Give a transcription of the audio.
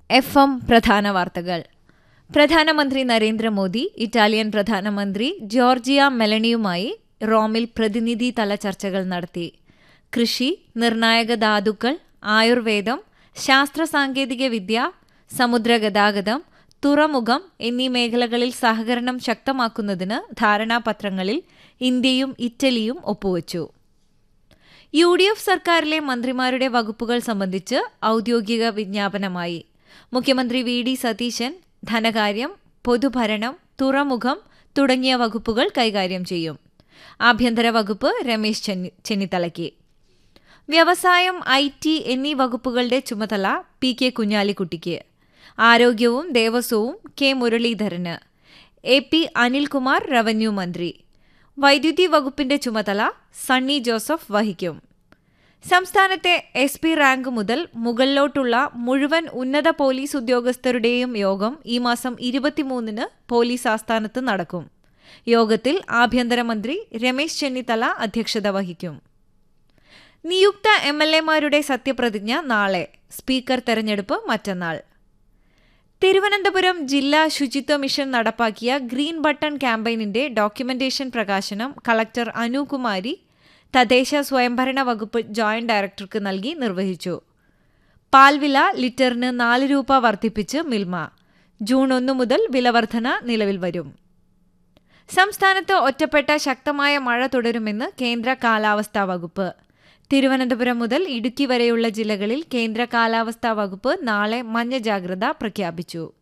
F M പ്രധാന വാർത്തകൾ പ്രധാനമന്ത്രി നരേന്ദ്രമോദി ഇറ്റാലിയൻ പ്രധാനമന്ത്രി ജോർജിയ മെലണിയുമായി റോമിൽ പ്രതിനിധിതല ചർച്ചകൾ നടത്തി കൃഷി നിർണായക ധാതുക്കൾ ആയുർവേദം ശാസ്ത്ര സാങ്കേതിക വിദ്യ സമുദ്രഗതാഗതം തുറമുഖം എന്നീ മേഖലകളിൽ സഹകരണം ശക്തമാക്കുന്നതിന് ധാരണാപത്രങ്ങളിൽ ഇന്ത്യയും ഇറ്റലിയും ഒപ്പുവച്ചു യു ഡി എഫ് സർക്കാരിലെ മന്ത്രിമാരുടെ വകുപ്പുകൾ സംബന്ധിച്ച് ഔദ്യോഗിക വിജ്ഞാപനമായി മുഖ്യമന്ത്രി വി ഡി സതീശൻ ധനകാര്യം പൊതുഭരണം തുറമുഖം തുടങ്ങിയ വകുപ്പുകൾ കൈകാര്യം ചെയ്യും ആഭ്യന്തര വകുപ്പ് രമേശ് ചെന്നി ചെന്നിത്തലയ്ക്ക് വ്യവസായം ഐ ടി എന്നീ വകുപ്പുകളുടെ ചുമതല പി കെ കുഞ്ഞാലിക്കുട്ടിക്ക് ആരോഗ്യവും ദേവസ്വവും കെ മുരളീധരന് എ പി അനിൽകുമാർ റവന്യൂ മന്ത്രി വൈദ്യുതി വകുപ്പിന്റെ ചുമതല സണ്ണി ജോസഫ് വഹിക്കും സംസ്ഥാനത്തെ എസ് പി റാങ്ക് മുതൽ മുകളിലോട്ടുള്ള മുഴുവൻ ഉന്നത പോലീസ് ഉദ്യോഗസ്ഥരുടെയും യോഗം ഈ മാസം ഇരുപത്തിമൂന്നിന് പോലീസ് ആസ്ഥാനത്ത് നടക്കും യോഗത്തിൽ ആഭ്യന്തരമന്ത്രി രമേശ് ചെന്നിത്തല അധ്യക്ഷത വഹിക്കും നിയുക്ത എം എൽ എമാരുടെ സത്യപ്രതിജ്ഞ നാളെ സ്പീക്കർ തെരഞ്ഞെടുപ്പ് മറ്റന്നാൾ തിരുവനന്തപുരം ജില്ലാ ശുചിത്വ മിഷൻ നടപ്പാക്കിയ ഗ്രീൻ ബട്ടൺ ക്യാമ്പയിനിന്റെ ഡോക്യുമെന്റേഷൻ പ്രകാശനം കളക്ടർ അനുകുമാരി തദ്ദേശ സ്വയംഭരണ വകുപ്പ് ജോയിന്റ് ഡയറക്ടർക്ക് നൽകി നിർവഹിച്ചു പാൽവില ലിറ്ററിന് നാല് രൂപ വർദ്ധിപ്പിച്ച് മിൽമ ജൂൺ ഒന്ന് മുതൽ വിലവർധന നിലവിൽ വരും സംസ്ഥാനത്ത് ഒറ്റപ്പെട്ട ശക്തമായ മഴ തുടരുമെന്ന് കേന്ദ്ര കാലാവസ്ഥാ വകുപ്പ് തിരുവനന്തപുരം മുതൽ ഇടുക്കി വരെയുള്ള ജില്ലകളിൽ കേന്ദ്ര കാലാവസ്ഥാ വകുപ്പ് നാളെ മഞ്ഞ ജാഗ്രത പ്രഖ്യാപിച്ചു